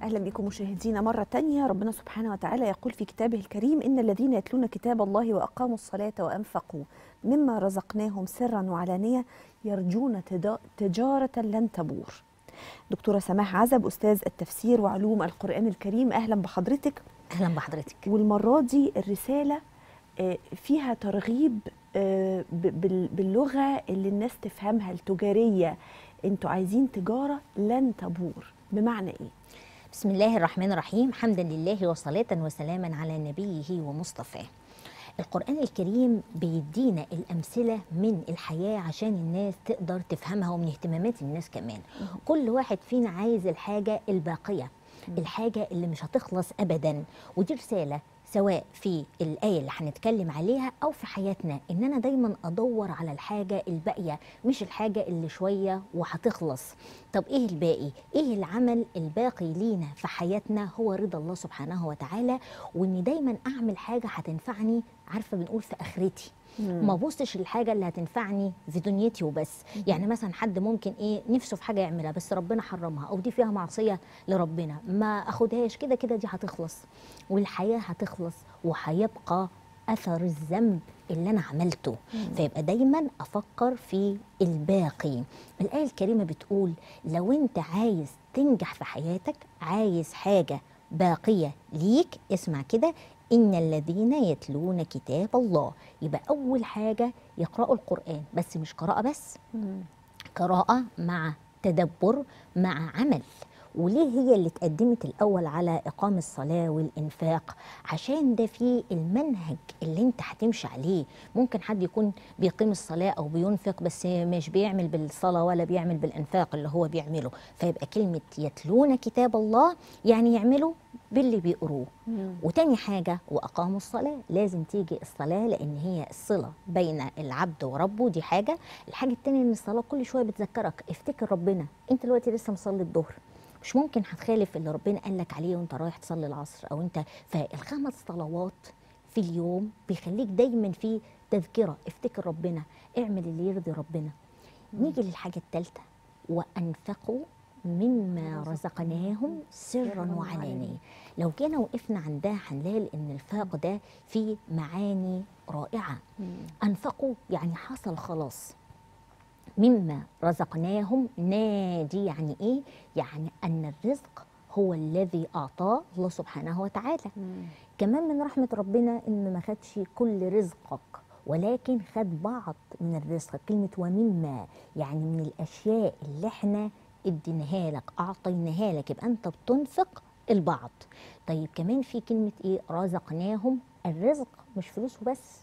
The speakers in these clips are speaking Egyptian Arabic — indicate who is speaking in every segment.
Speaker 1: أهلا بكم مشاهدينا مرة تانية ربنا سبحانه وتعالى يقول في كتابه الكريم إن الذين يتلون كتاب الله وأقاموا الصلاة وأنفقوا مما رزقناهم سرا وعلانية يرجون تدا- تجارة لن تبور دكتورة سماح عزب أستاذ التفسير وعلوم القرآن الكريم أهلا بحضرتك
Speaker 2: اهلا بحضرتك
Speaker 1: والمرة دي الرسالة آه، فيها ترغيب آه، ب- بال- باللغة اللي الناس تفهمها التجارية انتوا عايزين تجارة لن تبور بمعنى ايه؟
Speaker 2: بسم الله الرحمن الرحيم حمدا لله وصلاة وسلاما على نبيه ومصطفاه القرآن الكريم بيدينا الأمثلة من الحياة عشان الناس تقدر تفهمها ومن اهتمامات الناس كمان كل واحد فينا عايز الحاجة الباقية الحاجة اللي مش هتخلص أبدا ودي رسالة سواء في الآية اللي هنتكلم عليها أو في حياتنا إن أنا دايما أدور على الحاجة الباقية مش الحاجة اللي شوية وهتخلص طب إيه الباقي؟ إيه العمل الباقي لينا في حياتنا هو رضا الله سبحانه وتعالى وإني دايما أعمل حاجة هتنفعني عارفة بنقول في آخرتي ما بصش الحاجة اللي هتنفعني في دنيتي وبس يعني مثلا حد ممكن ايه نفسه في حاجة يعملها بس ربنا حرمها او دي فيها معصية لربنا ما اخدهاش كده كده دي هتخلص والحياة هتخلص وهيبقى اثر الذنب اللي انا عملته فيبقى دايما افكر في الباقي الايه الكريمه بتقول لو انت عايز تنجح في حياتك عايز حاجه باقيه ليك اسمع كده ان الذين يتلون كتاب الله يبقى اول حاجه يقراوا القران بس مش قراءه بس قراءة مع تدبر مع عمل وليه هي اللي اتقدمت الأول على إقام الصلاة والإنفاق عشان ده فيه المنهج اللي انت هتمشي عليه ممكن حد يكون بيقيم الصلاة أو بينفق بس مش بيعمل بالصلاة ولا بيعمل بالإنفاق اللي هو بيعمله فيبقى كلمة يتلون كتاب الله يعني يعملوا باللي بيقروه وتاني حاجة وأقاموا الصلاة لازم تيجي الصلاة لأن هي الصلة بين العبد وربه دي حاجة الحاجة التانية إن الصلاة كل شوية بتذكرك افتكر ربنا أنت دلوقتي لسه مصلي الظهر مش ممكن هتخالف اللي ربنا قال لك عليه وانت رايح تصلي العصر او انت فالخمس صلوات في اليوم بيخليك دايما في تذكره افتكر ربنا اعمل اللي يرضي ربنا نيجي للحاجه الثالثه وانفقوا مما رزقناهم سرا وعلانيه لو جينا وقفنا عندها هنلاقي ان الفاق ده فيه معاني رائعه انفقوا يعني حصل خلاص مما رزقناهم نادي يعني ايه يعني ان الرزق هو الذي اعطاه الله سبحانه وتعالى كمان من رحمه ربنا ان ما خدش كل رزقك ولكن خد بعض من الرزق كلمه ومما يعني من الاشياء اللي احنا اديناها لك اعطيناها لك يبقى انت بتنفق البعض طيب كمان في كلمه ايه رزقناهم الرزق مش فلوس وبس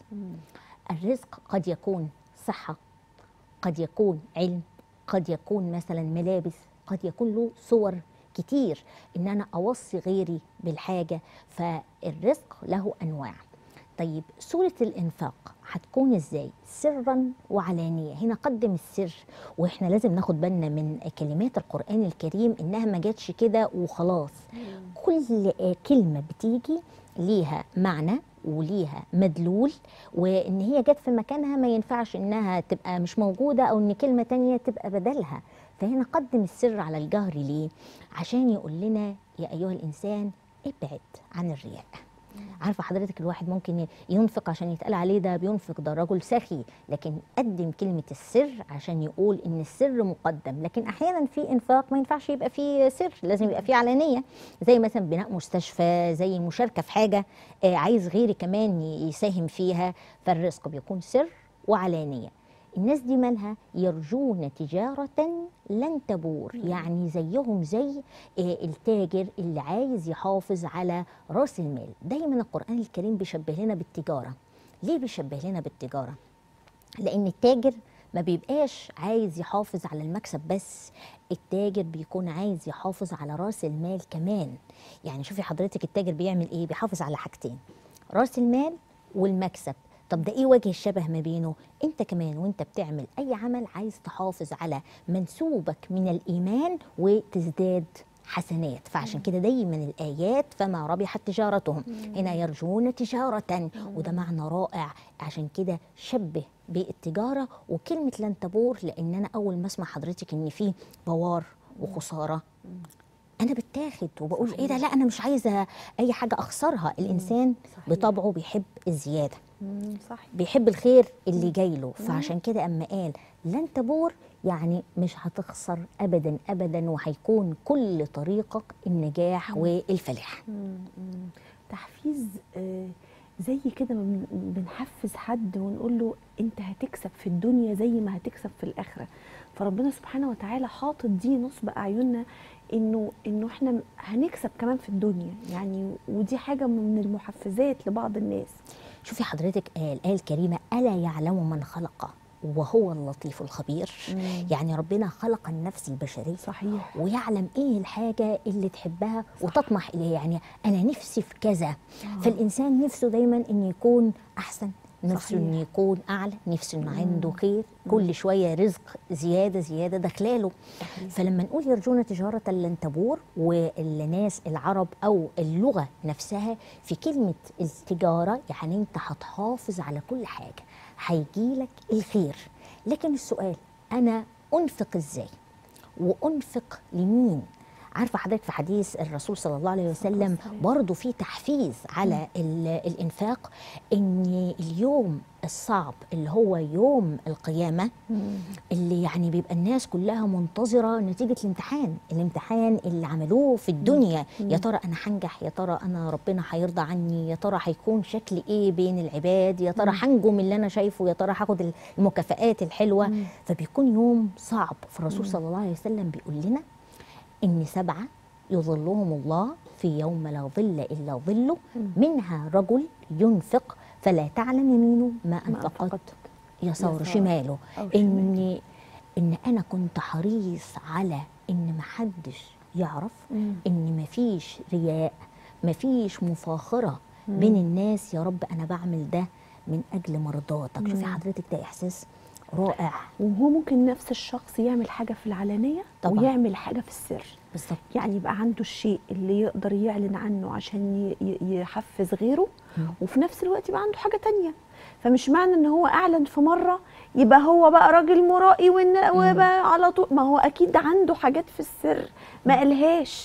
Speaker 2: الرزق قد يكون صحه قد يكون علم قد يكون مثلا ملابس قد يكون له صور كتير ان انا اوصي غيري بالحاجه فالرزق له انواع طيب سوره الانفاق هتكون ازاي سرا وعلانيه هنا قدم السر واحنا لازم ناخد بالنا من كلمات القران الكريم انها ما جاتش كده وخلاص كل كلمه بتيجي ليها معنى وليها مدلول وان هي جت في مكانها ما ينفعش انها تبقى مش موجوده او ان كلمه تانية تبقى بدلها فهنا قدم السر على الجهر ليه عشان يقول لنا يا ايها الانسان ابعد عن الرياء عارفه حضرتك الواحد ممكن ينفق عشان يتقال عليه ده بينفق ده رجل سخي لكن قدم كلمه السر عشان يقول ان السر مقدم لكن احيانا في انفاق ما ينفعش يبقى فيه سر لازم يبقى فيه علانيه زي مثلا بناء مستشفى زي مشاركه في حاجه آه، عايز غيري كمان يساهم فيها فالرزق بيكون سر وعلانيه الناس دي مالها يرجون تجارة لن تبور يعني زيهم زي آه، التاجر اللي عايز يحافظ على راس المال دايما القرآن الكريم بيشبه لنا بالتجارة ليه بيشبه لنا بالتجارة لأن التاجر ما بيبقاش عايز يحافظ على المكسب بس التاجر بيكون عايز يحافظ على راس المال كمان يعني شوفي حضرتك التاجر بيعمل ايه بيحافظ على حاجتين راس المال والمكسب طب ده ايه وجه الشبه ما بينه انت كمان وانت بتعمل اي عمل عايز تحافظ على منسوبك من الايمان وتزداد حسنات فعشان كده دايما الايات فما ربحت تجارتهم هنا يرجون تجاره وده معنى رائع عشان كده شبه بالتجاره وكلمه لن تبور لان انا اول ما اسمع حضرتك ان في بوار وخساره انا بتاخد وبقول
Speaker 1: صحيح.
Speaker 2: ايه ده لا انا مش عايزه اي حاجه اخسرها الانسان
Speaker 1: صحيح.
Speaker 2: بطبعه بيحب الزياده
Speaker 1: مم، صح
Speaker 2: بيحب الخير اللي جاي له فعشان كده اما قال لن تبور يعني مش هتخسر ابدا ابدا وهيكون كل طريقك النجاح والفلاح
Speaker 1: مم، مم. تحفيز آه، زي كده ما بن- بنحفز حد ونقول له انت هتكسب في الدنيا زي ما هتكسب في الاخره فربنا سبحانه وتعالى حاطط دي نصب اعيننا انه انه احنا هنكسب كمان في الدنيا يعني ودي حاجه من المحفزات لبعض الناس
Speaker 2: شوفي حضرتك آه الآية الكريمة ألا يعلم من خلق وهو اللطيف الخبير
Speaker 1: مم.
Speaker 2: يعني ربنا خلق النفس البشرية
Speaker 1: صحيح
Speaker 2: ويعلم ايه الحاجة اللي تحبها وتطمح إليها يعني أنا نفسي في كذا فالإنسان نفسه دايما إن يكون أحسن نفسه
Speaker 1: صحيح.
Speaker 2: إنه يكون أعلى نفسه إنه عنده خير كل شوية رزق زيادة زيادة داخلاله
Speaker 1: صحيح.
Speaker 2: فلما نقول يرجون تجارة لن تبور والناس العرب أو اللغة نفسها في كلمة التجارة يعني أنت هتحافظ على كل حاجة هيجيلك الخير لكن السؤال أنا أنفق إزاي وأنفق لمين عارفة حضرتك في حديث الرسول صلى الله عليه وسلم
Speaker 1: والسلام.
Speaker 2: برضو في تحفيز على ال- الإنفاق إن اليوم الصعب اللي هو يوم القيامة
Speaker 1: مم.
Speaker 2: اللي يعني بيبقى الناس كلها منتظرة نتيجة الامتحان الامتحان اللي عملوه في الدنيا يا ترى أنا هنجح يا ترى أنا ربنا هيرضى عني يا ترى هيكون شكل إيه بين العباد يا ترى هنجو من اللي أنا شايفه يا ترى هاخد المكافآت الحلوة فبيكون يوم صعب فالرسول صلى الله عليه وسلم بيقول لنا إن سبعة يظلهم الله في يوم لا ظل إلا ظله منها رجل ينفق فلا تعلم يمينه ما
Speaker 1: ما
Speaker 2: أنفقت
Speaker 1: أنفقت.
Speaker 2: يسار
Speaker 1: يسار
Speaker 2: شماله
Speaker 1: أو
Speaker 2: ان ان انا كنت حريص على ان محدش يعرف
Speaker 1: مم.
Speaker 2: ان مفيش رياء مفيش مفاخره بين الناس يا رب انا بعمل ده من اجل مرضاتك شوفي حضرتك ده احساس رائع
Speaker 1: وهو ممكن نفس الشخص يعمل حاجه في العلانيه
Speaker 2: طبعاً.
Speaker 1: ويعمل حاجه في السر
Speaker 2: بالظبط
Speaker 1: يعني يبقى عنده الشيء اللي يقدر يعلن عنه عشان ي- ي- يحفز غيره وفي نفس الوقت يبقى عنده حاجة تانية فمش معنى ان هو اعلن في مرة يبقى هو بقى راجل مرائي وإن- وبقى على طول ما هو اكيد عنده حاجات في السر ما قالهاش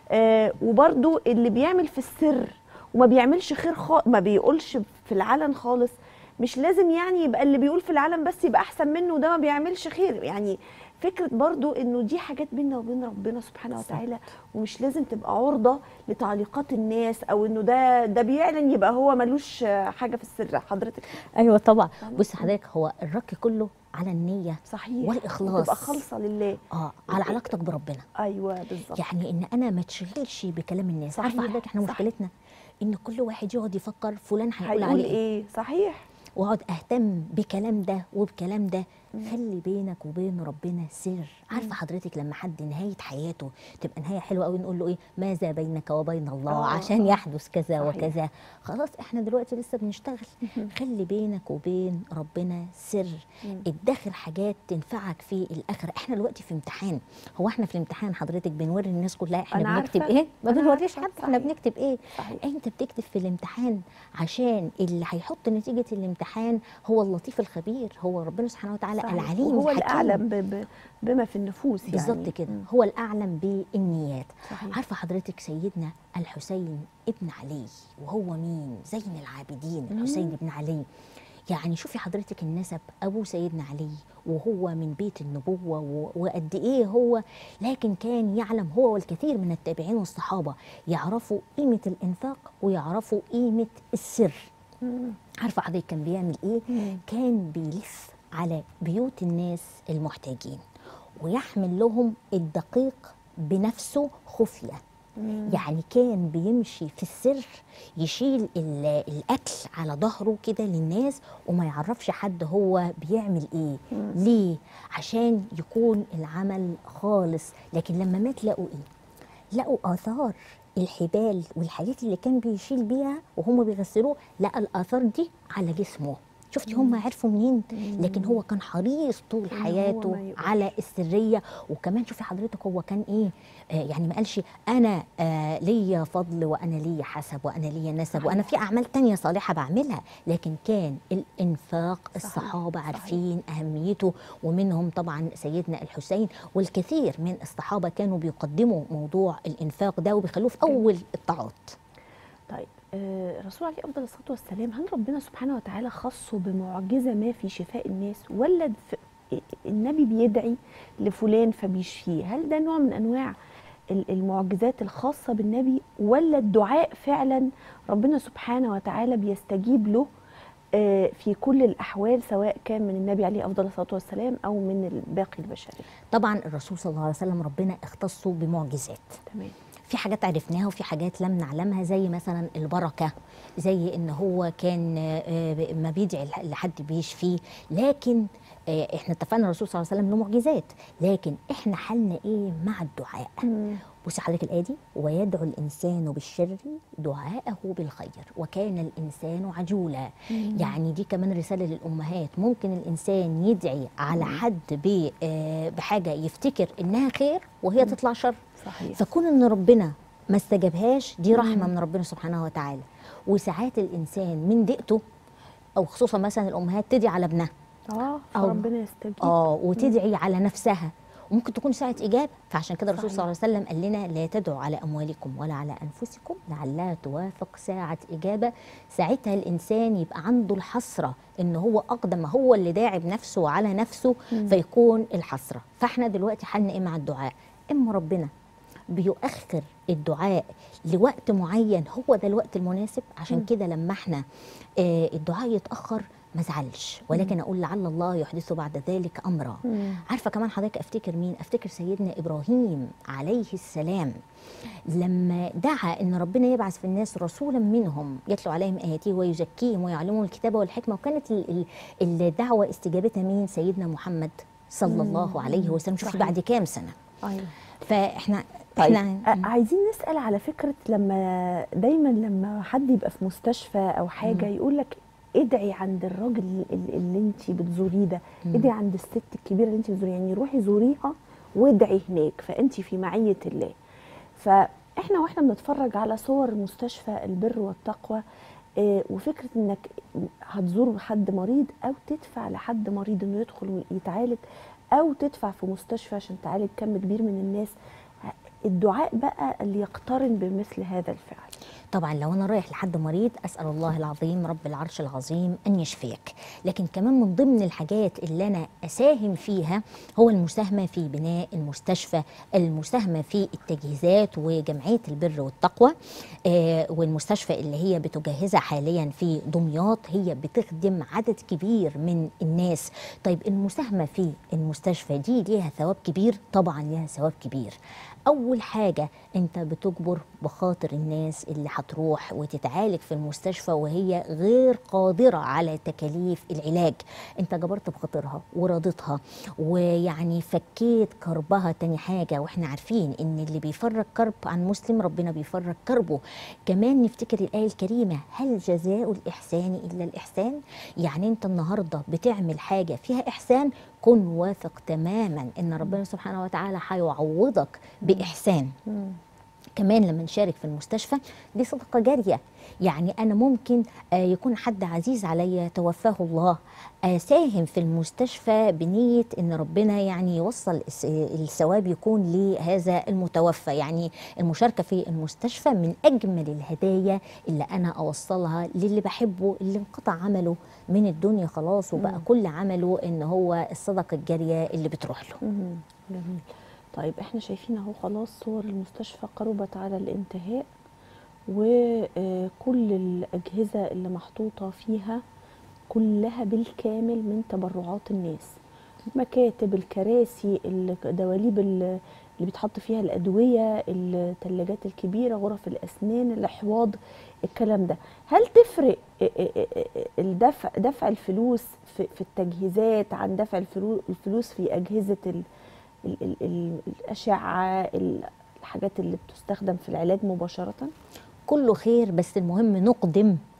Speaker 1: آه وبرضو اللي بيعمل في السر وما بيعملش خير خالص ما بيقولش في العلن خالص مش لازم يعني يبقى اللي بيقول في العلن بس يبقى احسن منه وده ما بيعملش خير يعني فكرة برضو انه دي حاجات بيننا وبين ربنا سبحانه وتعالى ومش لازم تبقى عرضة لتعليقات الناس او انه ده ده بيعلن يبقى هو ملوش حاجة في السر حضرتك
Speaker 2: ايوه طبعا
Speaker 1: فاهمة؟
Speaker 2: بص حضرتك هو الرك كله على النيه
Speaker 1: صحيح
Speaker 2: والإخلاص.
Speaker 1: تبقى خالصة لله
Speaker 2: اه على علاقتك بربنا
Speaker 1: ايوه بالظبط
Speaker 2: يعني ان انا ما تشغلش بكلام الناس عارفه
Speaker 1: صحيح،
Speaker 2: حضرتك احنا
Speaker 1: صح.
Speaker 2: مشكلتنا ان كل واحد يقعد يفكر فلان هيقول
Speaker 1: هيقول
Speaker 2: عليه ايه
Speaker 1: ايه صحيح
Speaker 2: واقعد اهتم بكلام ده وبكلام ده خلي بينك وبين ربنا سر عارفه حضرتك لما حد نهايه حياته تبقى نهايه حلوه قوي نقول له ايه ماذا بينك وبين الله
Speaker 1: آه،
Speaker 2: عشان
Speaker 1: آه.
Speaker 2: يحدث كذا
Speaker 1: صحيح.
Speaker 2: وكذا خلاص احنا دلوقتي لسه بنشتغل خلي بينك وبين ربنا سر ادخر حاجات تنفعك في الاخره احنا دلوقتي في امتحان هو احنا في الامتحان حضرتك بنوري الناس كلها احنا
Speaker 1: أنا
Speaker 2: بنكتب
Speaker 1: عارفة.
Speaker 2: ايه ما
Speaker 1: أنا
Speaker 2: بنوريش
Speaker 1: عارفة.
Speaker 2: حد احنا
Speaker 1: صحيح.
Speaker 2: بنكتب ايه
Speaker 1: صحيح.
Speaker 2: انت بتكتب في الامتحان عشان اللي هيحط نتيجه الامتحان هو اللطيف الخبير هو ربنا سبحانه وتعالى
Speaker 1: صحيح.
Speaker 2: العليم
Speaker 1: وهو
Speaker 2: الحكيم
Speaker 1: الاعلم ب- ب- بما في النفوس يعني
Speaker 2: بالظبط كده
Speaker 1: مم.
Speaker 2: هو الاعلم بالنيات
Speaker 1: صحيح.
Speaker 2: عارفه حضرتك سيدنا الحسين ابن علي وهو مين زين العابدين الحسين ابن علي يعني شوفي حضرتك النسب ابو سيدنا علي وهو من بيت النبوه و- وقد ايه هو لكن كان يعلم هو والكثير من التابعين والصحابه يعرفوا قيمه الانفاق ويعرفوا قيمه السر
Speaker 1: مم.
Speaker 2: عارفه حضرتك كان بيعمل ايه
Speaker 1: مم.
Speaker 2: كان بيلف على بيوت الناس المحتاجين ويحمل لهم الدقيق بنفسه خفيه
Speaker 1: مم.
Speaker 2: يعني كان بيمشي في السر يشيل ال- الاكل على ظهره كده للناس وما يعرفش حد هو بيعمل ايه ليه عشان يكون العمل خالص لكن لما مات لقوا ايه لقوا اثار الحبال والحاجات اللي كان بيشيل بيها وهم بيغسلوه لقى الاثار دي على جسمه شفتي هم عرفوا منين لكن هو كان حريص طول
Speaker 1: إن هو
Speaker 2: حياته
Speaker 1: ما يقولش.
Speaker 2: على السريه وكمان شوفي حضرتك هو كان ايه آه يعني ما قالش انا آه ليا فضل وانا ليا حسب وانا ليا نسب وانا في اعمال تانية صالحه بعملها لكن كان الانفاق
Speaker 1: صحيح.
Speaker 2: الصحابه
Speaker 1: صحيح.
Speaker 2: عارفين اهميته ومنهم طبعا سيدنا الحسين والكثير من الصحابه كانوا بيقدموا موضوع الانفاق ده وبيخلوه في اول الطاعات
Speaker 1: طيب آه، الرسول عليه افضل الصلاه والسلام هل ربنا سبحانه وتعالى خصه بمعجزه ما في شفاء الناس ولا ف- النبي بيدعي لفلان فبيشفيه هل ده نوع من انواع ال- المعجزات الخاصه بالنبي ولا الدعاء فعلا ربنا سبحانه وتعالى بيستجيب له آه، في كل الاحوال سواء كان من النبي عليه افضل الصلاه والسلام او من باقي البشريه
Speaker 2: طبعا الرسول صلى الله عليه وسلم ربنا اختصه بمعجزات
Speaker 1: تمام
Speaker 2: في حاجات عرفناها وفي حاجات لم نعلمها زي مثلا البركه زي ان هو كان آه، ما بيدعي لح- لحد بيشفيه لكن آه، احنا اتفقنا الرسول صلى الله عليه وسلم له معجزات لكن احنا حالنا ايه مع الدعاء بصي حضرتك الايه دي ويدعو الانسان بالشر دعاءه بالخير وكان الانسان عجولا يعني دي كمان رساله للامهات ممكن الانسان يدعي على حد ب- آه، بحاجه يفتكر انها خير وهي تطلع شر
Speaker 1: صحيح
Speaker 2: فكون ان ربنا ما استجابهاش دي رحمه من ربنا سبحانه وتعالى وساعات الانسان من دقته او خصوصا مثلا الامهات تدعي على ابنها
Speaker 1: اه
Speaker 2: أو-
Speaker 1: فربنا يستجيب
Speaker 2: اه وتدعي على نفسها وممكن تكون ساعة إجابة فعشان كده الرسول صلى
Speaker 1: صحيح.
Speaker 2: الله عليه وسلم قال لنا لا تدعوا على أموالكم ولا على أنفسكم لعلها توافق ساعة إجابة ساعتها الإنسان يبقى عنده الحسرة إن هو أقدم هو اللي داعي بنفسه على نفسه فيكون الحسرة فإحنا دلوقتي حالنا إيه مع الدعاء إما ربنا بيؤخر الدعاء لوقت معين هو ده الوقت المناسب عشان كده لما احنا آه الدعاء يتأخر ما زعلش ولكن اقول لعل الله يحدث بعد ذلك امرا
Speaker 1: مم.
Speaker 2: عارفه كمان حضرتك افتكر مين افتكر سيدنا ابراهيم عليه السلام لما دعا ان ربنا يبعث في الناس رسولا منهم يتلو عليهم اياته ويزكيهم ويعلمهم الكتابه والحكمه وكانت ال- ال- الدعوه استجابتها مين سيدنا محمد صلى الله عليه وسلم شوفي
Speaker 1: صحيح.
Speaker 2: بعد كام سنه
Speaker 1: ايوه
Speaker 2: فاحنا
Speaker 1: طيب
Speaker 2: احنا
Speaker 1: آه، عايزين نسال على فكره لما دايما لما حد يبقى في مستشفى او حاجه يقول لك ادعي عند الراجل ال- اللي انت بتزوريه ده ادعي عند الست الكبيره اللي انت بتزوريها يعني روحي زوريها وادعي هناك فانت في معيه الله فاحنا واحنا بنتفرج على صور مستشفى البر والتقوى آه، وفكره انك هتزور حد مريض او تدفع لحد مريض انه يدخل يتعالج او تدفع في مستشفى عشان تعالج كم كبير من الناس الدعاء بقى اللي يقترن بمثل هذا الفعل
Speaker 2: طبعا لو انا رايح لحد مريض اسال الله العظيم رب العرش العظيم ان يشفيك لكن كمان من ضمن الحاجات اللي انا اساهم فيها هو المساهمه في بناء المستشفى المساهمه في التجهيزات وجمعيه البر والتقوى آه والمستشفى اللي هي بتجهزها حاليا في دمياط هي بتخدم عدد كبير من الناس طيب المساهمه في المستشفى دي ليها ثواب كبير طبعا ليها ثواب كبير اول حاجه انت بتجبر بخاطر الناس اللي هتروح وتتعالج في المستشفى وهي غير قادره على تكاليف العلاج انت جبرت بخاطرها ورضيتها ويعني فكيت كربها تاني حاجه واحنا عارفين ان اللي بيفرج كرب عن مسلم ربنا بيفرج كربه كمان نفتكر الايه الكريمه هل جزاء الاحسان الا الاحسان يعني انت النهارده بتعمل حاجه فيها احسان كن واثق تماما ان ربنا سبحانه وتعالى هيعوضك باحسان كمان لما نشارك في المستشفى دي صدقه جاريه يعني انا ممكن آه، يكون حد عزيز عليا توفاه الله اساهم في المستشفى بنيه ان ربنا يعني يوصل الس- الثواب يكون لهذا المتوفى يعني المشاركه في المستشفى من اجمل الهدايا اللي انا اوصلها للي بحبه اللي انقطع عمله من الدنيا خلاص وبقى كل عمله ان هو الصدقه الجاريه اللي بتروح له
Speaker 1: جميل طيب احنا شايفين اهو خلاص صور المستشفى قربت على الانتهاء وكل الأجهزة اللي محطوطة فيها كلها بالكامل من تبرعات الناس مكاتب الكراسي الدواليب اللي بيتحط فيها الأدوية الثلاجات الكبيرة غرف الأسنان الأحواض الكلام ده هل تفرق الدفع دفع الفلوس في في التجهيزات عن دفع الفلو- الفلوس في أجهزة ال ال ال ال الأشعة ال- الحاجات اللي بتستخدم في العلاج مباشرة
Speaker 2: كله خير بس المهم نقدم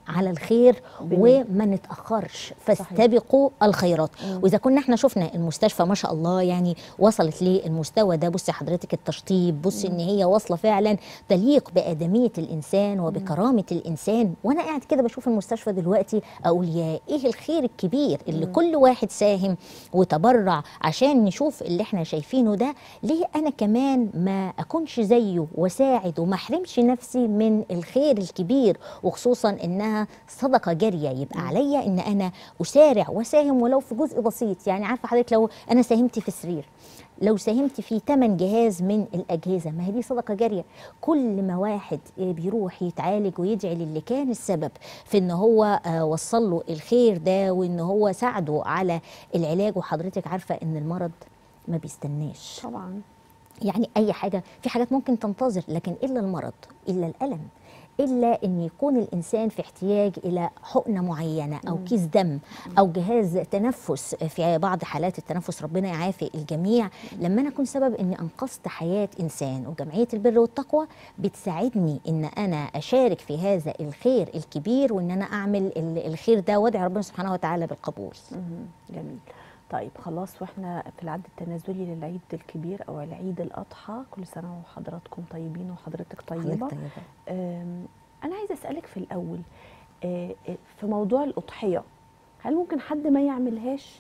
Speaker 2: على الخير
Speaker 1: بنية.
Speaker 2: وما نتاخرش فاستبقوا الخيرات
Speaker 1: مم.
Speaker 2: واذا كنا احنا شفنا المستشفى ما شاء الله يعني وصلت للمستوى ده بصي حضرتك التشطيب بصي ان هي واصله فعلا تليق بادميه الانسان وبكرامه الانسان وانا قاعد كده بشوف المستشفى دلوقتي اقول يا ايه الخير الكبير اللي كل واحد ساهم وتبرع عشان نشوف اللي احنا شايفينه ده ليه انا كمان ما اكونش زيه وساعد وما احرمش نفسي من الخير الكبير وخصوصا انها صدقه جاريه يبقى عليا ان انا اسارع واساهم ولو في جزء بسيط يعني عارفه حضرتك لو انا ساهمت في السرير لو ساهمت في ثمن جهاز من الاجهزه ما هي دي صدقه جاريه كل ما واحد آه، بيروح يتعالج ويدعي للي كان السبب في ان هو آه، وصل له الخير ده وان هو ساعده على العلاج وحضرتك عارفه ان المرض ما بيستناش
Speaker 1: طبعا
Speaker 2: يعني اي حاجه في حاجات ممكن تنتظر لكن الا المرض الا الالم الا ان يكون الانسان في احتياج الى حقنه معينه او كيس دم او جهاز تنفس في بعض حالات التنفس ربنا يعافي الجميع لما انا اكون سبب اني انقذت حياه انسان وجمعيه البر والتقوى بتساعدني ان انا اشارك في هذا الخير الكبير وان انا اعمل ال- الخير ده وادعي ربنا سبحانه وتعالى بالقبول
Speaker 1: مهم. جميل طيب خلاص واحنا في العد التنازلي للعيد الكبير او العيد الاضحى كل سنه وحضراتكم طيبين وحضرتك طيبه
Speaker 2: حضرتك طيبة.
Speaker 1: أم، انا عايزه اسالك في الاول آه، آه، في موضوع الاضحيه هل ممكن حد ما يعملهاش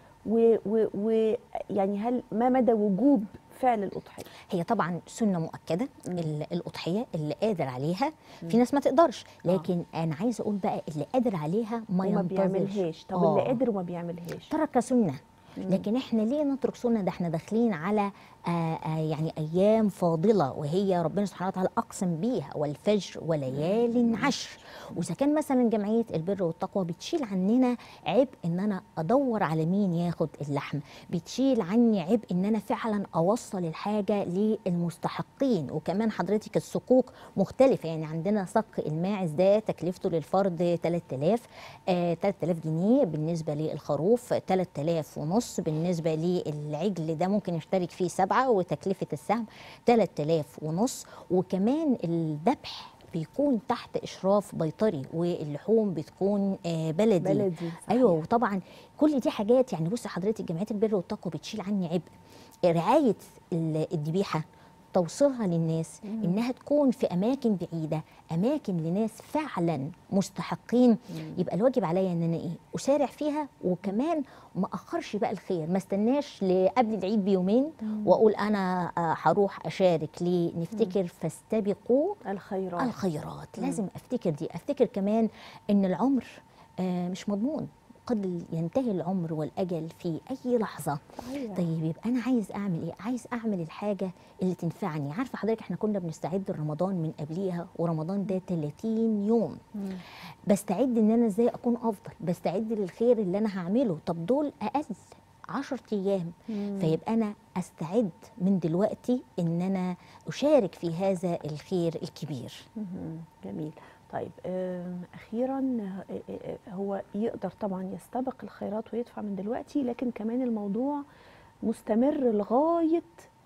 Speaker 1: ويعني هل ما مدى وجوب فعل الاضحيه
Speaker 2: هي طبعا سنه مؤكده ال- الاضحيه اللي قادر عليها في ناس ما تقدرش لكن انا عايزه اقول بقى اللي قادر عليها ما
Speaker 1: وما
Speaker 2: ينتظرش
Speaker 1: بيعملهاش طب
Speaker 2: آه.
Speaker 1: اللي قادر وما بيعملهاش
Speaker 2: ترك سنه لكن احنا ليه نترك سنه ده احنا داخلين على آه آه يعني ايام فاضله وهي ربنا سبحانه وتعالى اقسم بيها والفجر وليال عشر واذا كان مثلا جمعيه البر والتقوى بتشيل عننا عبء ان انا ادور على مين ياخد اللحم بتشيل عني عبء ان انا فعلا اوصل الحاجه للمستحقين وكمان حضرتك الصكوك مختلفه يعني عندنا صك الماعز ده تكلفته للفرد 3000 آه 3000 جنيه بالنسبه للخروف 3000 ونص بالنسبه للعجل ده ممكن يشترك فيه سبعه وتكلفه السهم 3000 ونص وكمان الذبح بيكون تحت اشراف بيطري واللحوم بتكون آه بلدي,
Speaker 1: بلدي صحيح.
Speaker 2: ايوه وطبعا كل دي حاجات يعني بصي حضرتك جمعيه البر والتقوى بتشيل عني عبء رعايه ال- الذبيحه توصيلها للناس انها تكون في اماكن بعيده اماكن لناس فعلا مستحقين يبقى الواجب عليا ان انا ايه اسارع فيها وكمان ما اخرش بقى الخير ما استناش قبل العيد بيومين واقول انا آه، هروح اشارك ليه نفتكر فاستبقوا
Speaker 1: الخيرات
Speaker 2: الخيرات لازم افتكر دي افتكر كمان ان العمر آه، مش مضمون قد ينتهي العمر والاجل في اي لحظه
Speaker 1: صحيح.
Speaker 2: طيب يبقى انا عايز اعمل ايه عايز اعمل الحاجه اللي تنفعني عارفه حضرتك احنا كنا بنستعد لرمضان من قبليها ورمضان ده 30 يوم
Speaker 1: مم.
Speaker 2: بستعد ان انا ازاي اكون افضل بستعد للخير اللي انا هعمله طب دول اقل 10 ايام
Speaker 1: مم.
Speaker 2: فيبقى انا استعد من دلوقتي ان انا اشارك في هذا الخير الكبير
Speaker 1: مهم. جميل طيب آم، اخيرا آه، آه، آه، هو يقدر طبعا يستبق الخيرات ويدفع من دلوقتي لكن كمان الموضوع مستمر لغايه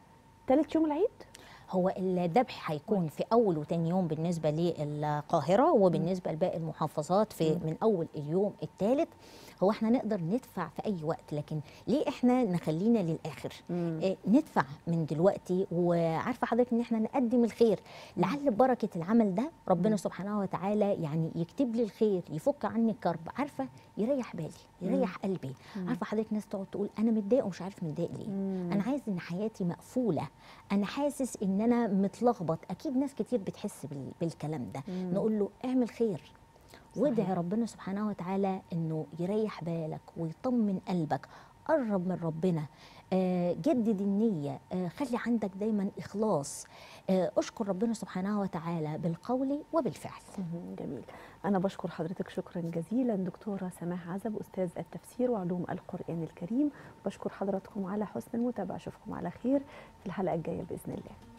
Speaker 1: ثالث يوم العيد
Speaker 2: هو الذبح هيكون في اول وتاني يوم بالنسبه للقاهره وبالنسبه لباقي المحافظات في من اول اليوم الثالث هو احنا نقدر ندفع في اي وقت لكن ليه احنا نخلينا للاخر إيه ندفع من دلوقتي وعارفه حضرتك ان احنا نقدم الخير لعل ببركه العمل ده ربنا سبحانه وتعالى يعني يكتب لي الخير يفك عني الكرب عارفه يريح بالي يريح قلبي عارفه حضرتك ناس تقعد تقول انا متضايقه ومش عارف متضايق ليه انا عايز ان حياتي مقفوله انا حاسس ان انا متلخبط اكيد ناس كتير بتحس بال- بالكلام ده نقول له اعمل خير وادعي ربنا سبحانه وتعالى انه يريح بالك ويطمن قلبك قرب من ربنا آه، جدد النية آه، خلي عندك دايما إخلاص آه، أشكر ربنا سبحانه وتعالى بالقول وبالفعل
Speaker 1: مهم. جميل أنا بشكر حضرتك شكرا جزيلا دكتورة سماح عزب أستاذ التفسير وعلوم القرآن الكريم بشكر حضراتكم على حسن المتابعة أشوفكم على خير في الحلقة الجاية بإذن الله